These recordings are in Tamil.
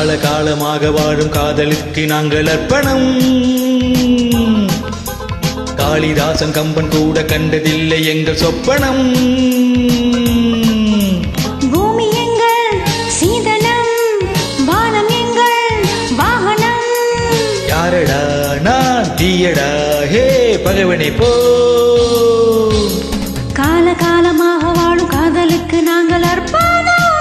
கால காலமாக வாழும் காதலுக்கு நாங்கள் அர்ப்பணம் காளிதாசன் கம்பன் கூட கண்டதில்லை எங்கள் சொப்பனம் பூமி எங்கள் சீதனம் வானம் எங்கள் வாகனம் யாரடா நான் தீயடா ஹே பகவனே போ கால காலமாக வாழும் காதலுக்கு நாங்கள் அர்ப்பணம்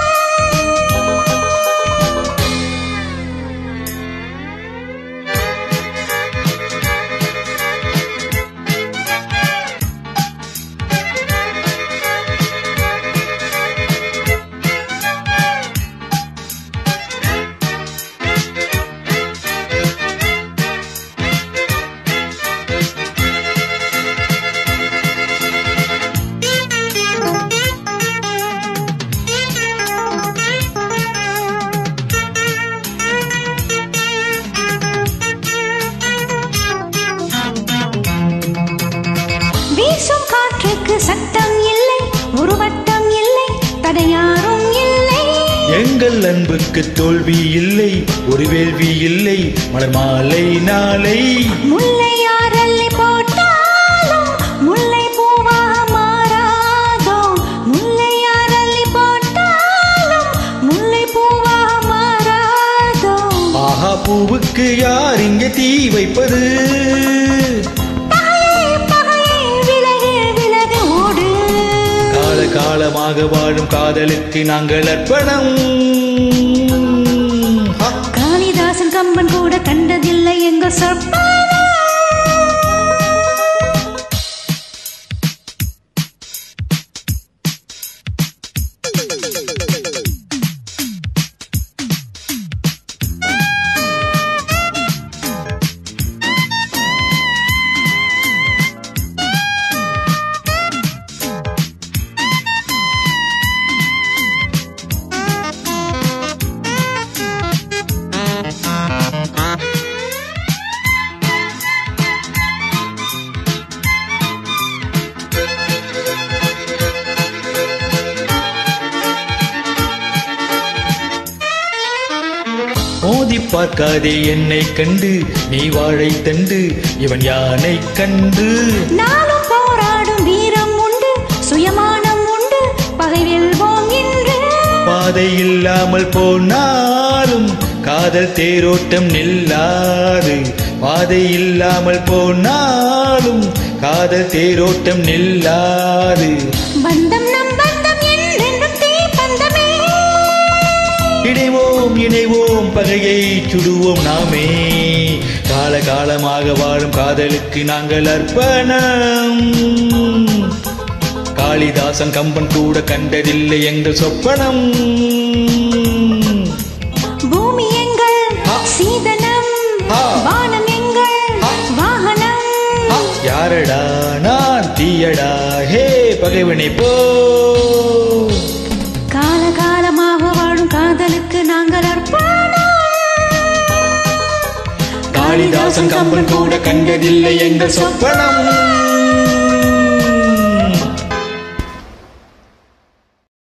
வீசும் காற்றுக்கு சட்டம் இல்லை ஒரு வட்டம் இல்லை தடையாரும் இல்லை எங்கள் அன்புக்கு தோல்வி இல்லை ஒரு வேள்வி இல்லை மலர் மாலை நாளை முல்லை யாரல்லி போட்டாலும் முல்லை பூவாக மாறாதோ முல்லை யாரல்லி போட்டாலும் முல்லை பூவாக மாறாதோ ஆஹா பூவுக்கு யார் இங்கே தீ வைப்பது பகையே பகையே விலகு விலகு ஓடு கால காலமாக வாழும் காதலுக்கு நாங்கள் அர்ப்பணம் ஹா! காளிதாசன் கம்பன் கூட கண்டதில்லை எங்கள் சொற்பனம் மோதி பார்க்காதே என்னை கண்டு நீ வாழை தண்டு இவன் யானை கண்டு நானும் போராடும் வீரம் உண்டு சுயமானம் உண்டு பகை வெல்வோம் என்று பாதை இல்லாமல் போனாலும் காதல் தேரோட்டம் நில்லாது பாதை இல்லாமல் போனாலும் காதல் தேரோட்டம் நில்லாது பந்தம் நம் பந்தம் என்றென்றும் தீ பந்தமே இணைவோம் இணைவோம் பகையை சுடுவோம் நாமே கால காலமாக வாழும் காதலுக்கு நாங்கள் அர்ப்பணம் காளிதாசன் கம்பன் கூட கண்டதில்லை எங்கள் சொப்பனம் பூமி எங்கள் ஆ. சீதனம் ஆ. வானம் எங்கள் ஆ. வாகனம் ஆ, யாரடா நான் தீயடா ஹே பகைவனை போ கால காலமாக வாழும் காதலுக்கு நாங்கள் அர்ப்பணம் காளிதாசன் கம்பன் கூட கண்டதில்லை எங்கள் சொப்பனம்